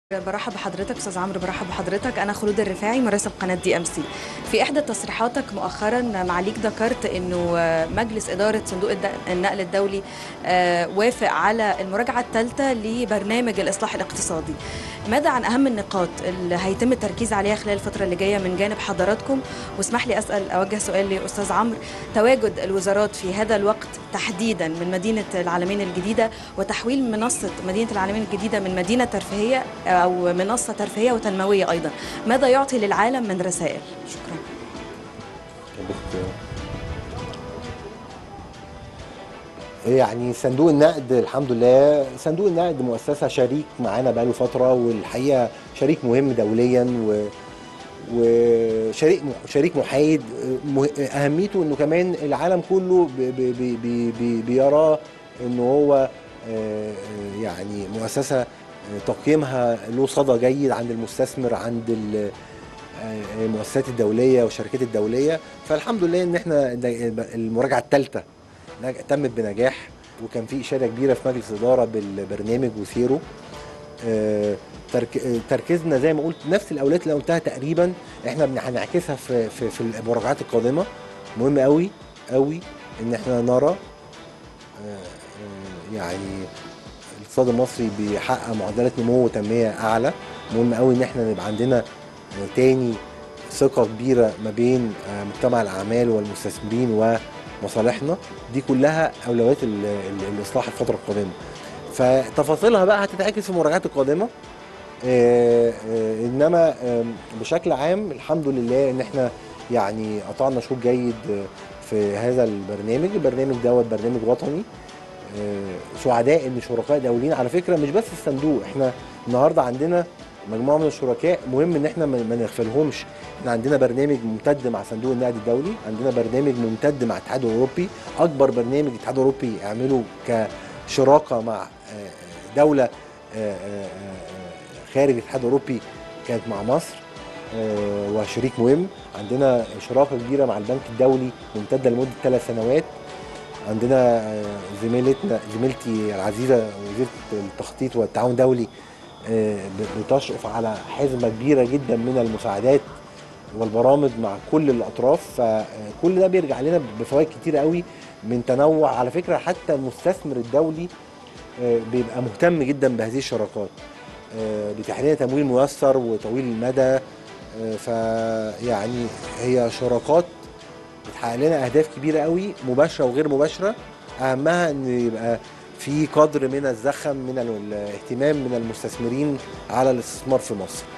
برحب بحضرتك استاذ عمرو برحب بحضرتك انا خلود الرفاعي مراسل قناه دي ام سي في احدى تصريحاتك مؤخرا معاليك ذكرت انه مجلس اداره صندوق النقل الدولي وافق على المراجعه الثالثه لبرنامج الاصلاح الاقتصادي ماذا عن اهم النقاط اللي هيتم التركيز عليها خلال الفتره اللي جايه من جانب حضراتكم واسمح لي اسال اوجه سؤال لاستاذ عمرو تواجد الوزارات في هذا الوقت تحديدا من مدينه العالمين الجديده وتحويل منصه مدينه العالمين الجديده من مدينه ترفيهيه او منصه ترفيهيه وتنمويه ايضا ماذا يعطي للعالم من رسائل شكرا يعني صندوق النقد الحمد لله صندوق النقد مؤسسه شريك معانا بقاله فتره والحقيقه شريك مهم دوليا و وشريك شريك محايد اهميته انه كمان العالم كله بي بي بي بي بيراه انه هو يعني مؤسسه تقييمها له صدى جيد عند المستثمر عند المؤسسات الدوليه والشركات الدوليه فالحمد لله ان احنا المراجعه الثالثه تمت بنجاح وكان في اشاده كبيره في مجلس الاداره بالبرنامج وسيره تركيزنا زي ما قلت نفس الاولويات اللي قلتها تقريبا احنا هنعكسها في في, في المراجعات القادمه مهم قوي قوي ان احنا نرى يعني الاقتصاد المصري بيحقق معدلات نمو وتنميه اعلى مهم قوي ان احنا نبقى عندنا تاني ثقه كبيره ما بين مجتمع الاعمال والمستثمرين ومصالحنا دي كلها اولويات الاصلاح الفتره القادمه فتفاصيلها بقى هتتعكس في المراجعات القادمه آآ آآ انما بشكل عام الحمد لله ان احنا يعني قطعنا شوط جيد في هذا البرنامج البرنامج دوت برنامج وطني سعداء ان شركاء دوليين على فكره مش بس الصندوق احنا النهارده عندنا مجموعه من الشركاء مهم ان احنا ما نغفلهمش احنا عندنا برنامج ممتد مع صندوق النقد الدولي عندنا برنامج ممتد مع الاتحاد الاوروبي اكبر برنامج الاتحاد الاوروبي يعمله كشراكه مع دوله خارج الاتحاد الاوروبي كانت مع مصر وشريك مهم عندنا شراكه كبيره مع البنك الدولي ممتده لمده ثلاث سنوات عندنا زميلتنا زميلتي العزيزه وزيره التخطيط والتعاون الدولي بتشرف على حزمه كبيره جدا من المساعدات والبرامج مع كل الاطراف فكل ده بيرجع لنا بفوائد كتير قوي من تنوع على فكره حتى المستثمر الدولي بيبقى مهتم جدا بهذه الشراكات بيتيح لنا تمويل ميسر وطويل المدى فيعني هي شراكات بتحقق لنا اهداف كبيره قوي مباشره وغير مباشره اهمها ان يبقى في قدر من الزخم من الاهتمام من المستثمرين على الاستثمار في مصر